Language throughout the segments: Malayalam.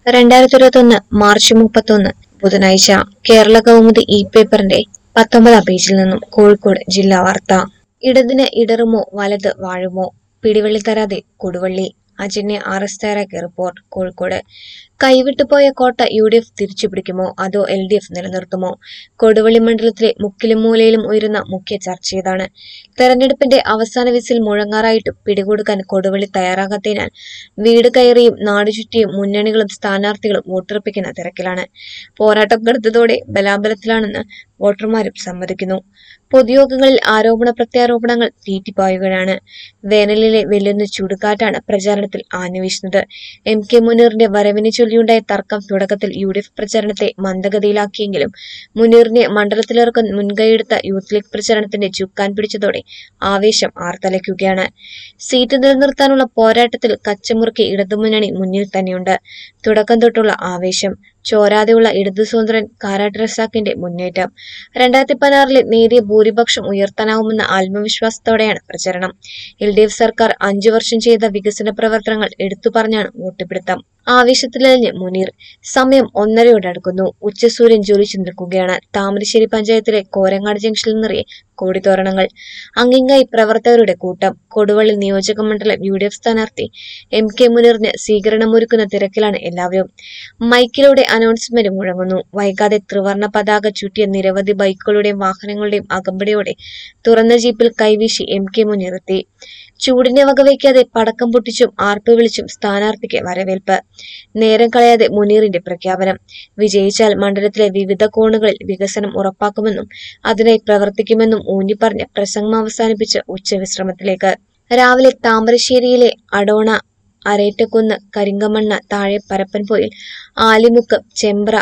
രണ്ടായിരത്തി ഇരുപത്തൊന്ന് മാർച്ച് മുപ്പത്തൊന്ന് ബുധനാഴ്ച കേരള കൗമുദി ഇ പേപ്പറിന്റെ പത്തൊമ്പതാം പേജിൽ നിന്നും കോഴിക്കോട് ജില്ലാ വാർത്ത ഇടതിന് ഇടറുമോ വലത് വാഴുമോ പിടിവള്ളി തരാതെ കൊടുവള്ളി അജന്യ ആർ എസ് തയ്യാറാക്കിയ റിപ്പോർട്ട് കോഴിക്കോട് കൈവിട്ടുപോയ കോട്ട യു ഡി എഫ് തിരിച്ചുപിടിക്കുമോ അതോ എൽ ഡി എഫ് നിലനിർത്തുമോ കൊടുവള്ളി മണ്ഡലത്തിലെ മുക്കിലും മൂലയിലും ഉയരുന്ന മുഖ്യ ചർച്ച ഇതാണ് തെരഞ്ഞെടുപ്പിന്റെ അവസാന വിസിൽ മുഴങ്ങാറായിട്ടും പിടികൊടുക്കാൻ കൊടുവള്ളി തയ്യാറാകാത്തതിനാൽ വീട് കയറിയും നാടുചുറ്റിയും മുന്നണികളും സ്ഥാനാർത്ഥികളും വോട്ടുറപ്പിക്കുന്ന തിരക്കിലാണ് പോരാട്ടം കടുത്തതോടെ ബലാബലത്തിലാണെന്ന് വോട്ടർമാരും സമ്മതിക്കുന്നു പൊതുയോഗങ്ങളിൽ ആരോപണ പ്രത്യാരോപണങ്ങൾ തീറ്റിപ്പായുകയാണ് വേനലിലെ വെല്ലുന്ന ചുടുകാറ്റാണ് പ്രചാരണത്തിൽ ആഞ്ഞുവീശുന്നത് എം കെ മുനീറിന്റെ വരവിനെ ചൊല്ലിയുണ്ടായ തർക്കം തുടക്കത്തിൽ യു ഡി എഫ് പ്രചാരണത്തെ മന്ദഗതിയിലാക്കിയെങ്കിലും മുനീറിനെ മണ്ഡലത്തിലിറക്കാൻ മുൻകൈയെടുത്ത യൂത്ത് ലീഗ് പ്രചാരണത്തിന്റെ ചുക്കാൻ പിടിച്ചതോടെ ആവേശം ആർത്തലയ്ക്കുകയാണ് സീറ്റ് നിലനിർത്താനുള്ള പോരാട്ടത്തിൽ കച്ചമുറുക്കി ഇടതുമുന്നണി മുന്നിൽ തന്നെയുണ്ട് തുടക്കം തൊട്ടുള്ള ആവേശം ചോരാതെയുള്ള ഇടതു സ്വതന്ത്രൻ കാരാട്ട് റസാക്കിന്റെ മുന്നേറ്റം രണ്ടായിരത്തി പതിനാറിലെ നേരിയ ഭൂരിപക്ഷം ഉയർത്താനാവുമെന്ന ആത്മവിശ്വാസത്തോടെയാണ് പ്രചരണം എൽ ഡി എഫ് സർക്കാർ അഞ്ചു വർഷം ചെയ്ത വികസന പ്രവർത്തനങ്ങൾ എടുത്തു പറഞ്ഞാണ് വോട്ടുപിടുത്തം ആവേശത്തിലഴിഞ്ഞ് മുനീർ സമയം ഒന്നരയോട് അടുക്കുന്നു ഉച്ചസൂര്യൻ ജ്വലിച്ചു നിൽക്കുകയാണ് താമരശ്ശേരി പഞ്ചായത്തിലെ കോരങ്ങാട് ജംഗ്ഷനിൽ നിറയെ കോടിത്തോരണങ്ങൾ അങ്ങിങ്ങായി പ്രവർത്തകരുടെ കൂട്ടം കൊടുവള്ളി നിയോജക മണ്ഡലം യു ഡി എഫ് സ്ഥാനാർത്ഥി എം കെ മുനീറിന് സ്വീകരണമൊരുക്കുന്ന തിരക്കിലാണ് എല്ലാവരും മൈക്കിലൂടെ അനൗൺസ്മെന്റ് മുഴങ്ങുന്നു വൈകാതെ ത്രിവർണ പതാക ചുറ്റിയ നിരവധി ബൈക്കുകളുടെയും വാഹനങ്ങളുടെയും അകമ്പടിയോടെ തുറന്ന ജീപ്പിൽ കൈവീശി എം കെ മുനീർ എത്തി ചൂടിനെ വകവയ്ക്കാതെ പടക്കം പൊട്ടിച്ചും ആർപ്പ് വിളിച്ചും സ്ഥാനാർത്ഥിക്ക് വരവേൽപ്പ് നേരം കളയാതെ മുനീറിന്റെ പ്രഖ്യാപനം വിജയിച്ചാൽ മണ്ഡലത്തിലെ വിവിധ കോണുകളിൽ വികസനം ഉറപ്പാക്കുമെന്നും അതിനായി പ്രവർത്തിക്കുമെന്നും ഊന്നിപ്പറഞ്ഞ് പ്രസംഗം അവസാനിപ്പിച്ച് ഉച്ചവിശ്രമത്തിലേക്ക് രാവിലെ താമരശ്ശേരിയിലെ അടോണ അരേറ്റക്കുന്ന് കരിങ്കമണ്ണ താഴെ പരപ്പൻപോയിൽ ആലിമുക്ക് ചെമ്പ്ര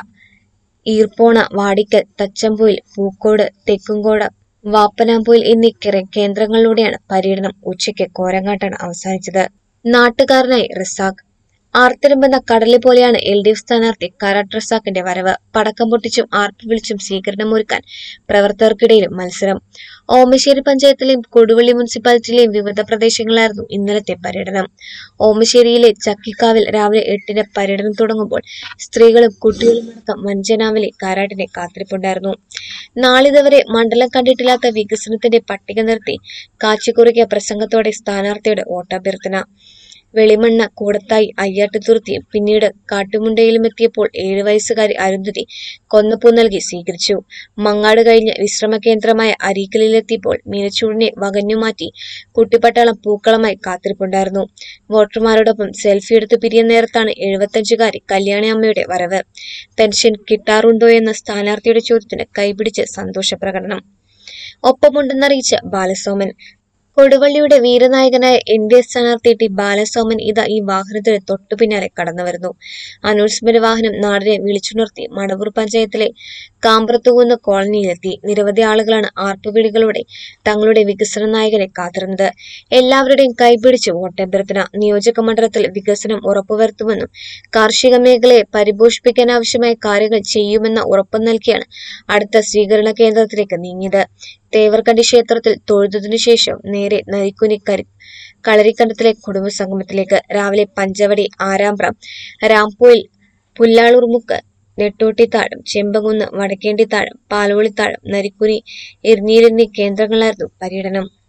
ഈർപ്പോണ വാടിക്കൽ തച്ചമ്പൊയിൽ പൂക്കോട് തെക്കുംകോട് വാപ്പനാമ്പൊയിൽ എന്നീ കിര- കേന്ദ്രങ്ങളിലൂടെയാണ് പര്യടനം ഉച്ചയ്ക്ക് കോരങ്ങാട്ടാണ് അവസാനിച്ചത് നാട്ടുകാരനായി റസാഖ് ആർത്തിരമ്പുന്ന കടല് പോലെയാണ് എൽ ഡി എഫ് സ്ഥാനാർത്ഥി കരാട്ട് റസാഖിന്റെ വരവ് പടക്കം പൊട്ടിച്ചും ആർപ്പ് വിളിച്ചും സ്വീകരണമൊരുക്കാൻ പ്രവർത്തകർക്കിടയിലും മത്സരം ഓമശ്ശേരി പഞ്ചായത്തിലെയും കൊടുവള്ളി മുനിസിപ്പാലിറ്റിയിലെയും വിവിധ പ്രദേശങ്ങളിലായിരുന്നു ഇന്നലത്തെ പര്യടനം ഓമശ്ശേരിയിലെ ചക്കിക്കാവിൽ രാവിലെ എട്ടിന് പര്യടനം തുടങ്ങുമ്പോൾ സ്ത്രീകളും കുട്ടികളുമടക്കം വഞ്ചനാവിലെ കാരാട്ടിനെ കാത്തിരിപ്പുണ്ടായിരുന്നു നാളിതുവരെ മണ്ഡലം കണ്ടിട്ടില്ലാത്ത വികസനത്തിന്റെ പട്ടിക നിർത്തി കാച്ചിക്കുറിക്കിയ പ്രസംഗത്തോടെ സ്ഥാനാർത്ഥിയുടെ വോട്ടഭ്യർത്ഥന വെളിമണ്ണ കൂടത്തായി അയ്യാട്ടുതുരുത്തിയും പിന്നീട് കാട്ടുമുണ്ടയിലും എത്തിയപ്പോൾ ഏഴു വയസ്സുകാരി അരുന്ധതി കൊന്നപ്പൂ നൽകി സ്വീകരിച്ചു മങ്ങാട് കഴിഞ്ഞ് വിശ്രമ കേന്ദ്രമായ അരീക്കലിലെത്തിയപ്പോൾ മീനച്ചൂടിനെ വകഞ്ഞുമാറ്റി കുട്ടിപ്പട്ടാളം പൂക്കളമായി കാത്തിരിപ്പുണ്ടായിരുന്നു വോട്ടർമാരോടൊപ്പം സെൽഫി എടുത്ത് പിരിയുന്ന നേരത്താണ് എഴുപത്തഞ്ചുകാരി കല്യാണി അമ്മയുടെ വരവ് പെൻഷൻ കിട്ടാറുണ്ടോ എന്ന സ്ഥാനാർത്ഥിയുടെ ചോദ്യത്തിന് കൈപിടിച്ച് സന്തോഷ പ്രകടനം ഒപ്പമുണ്ടെന്നറിയിച്ച് ബാലസോമൻ കൊടുവള്ളിയുടെ വീരനായകനായ എൻ ഡി എ സ്ഥാനാർത്ഥി ടി ബാലസോമൻ ഇതാ ഈ വാഹനത്തിന് തൊട്ടു പിന്നാലെ കടന്നു വരുന്നു അനൗൺസ്മെന്റ് വാഹനം നാടിനെ വിളിച്ചുണർത്തി മണവൂർ പഞ്ചായത്തിലെ കാമ്പ്രത്തുകുന്ന് കോളനിയിലെത്തി നിരവധി ആളുകളാണ് ആർപ്പുവിളികളോടെ തങ്ങളുടെ വികസന നായകനെ കാത്തിരുന്നത് എല്ലാവരുടെയും കൈപിടിച്ച് വോട്ടഭ്യർത്ഥന നിയോജക മണ്ഡലത്തിൽ വികസനം ഉറപ്പുവരുത്തുമെന്നും കാർഷിക മേഖലയെ പരിപോഷിപ്പിക്കാനാവശ്യമായ കാര്യങ്ങൾ ചെയ്യുമെന്ന ഉറപ്പ് നൽകിയാണ് അടുത്ത സ്വീകരണ കേന്ദ്രത്തിലേക്ക് നീങ്ങിയത് തേവർക്കണ്ടി ക്ഷേത്രത്തിൽ തൊഴുതതിനു ശേഷം നേരെ നരിക്കുനി കരി കളരിക്കണ്ടത്തിലെ കുടുംബസംഗമത്തിലേക്ക് രാവിലെ പഞ്ചവടി ആരാമ്പ്രം രാംപോയിൽ പുല്ലാളൂർമുക്ക് നെട്ടോട്ടിത്താഴം ചെമ്പകുന്ന് വടക്കേണ്ടിത്താഴം പാലോളിത്താഴം നരിക്കുനി എരിഞ്ഞീർ എന്നീ കേന്ദ്രങ്ങളായിരുന്നു പര്യടനം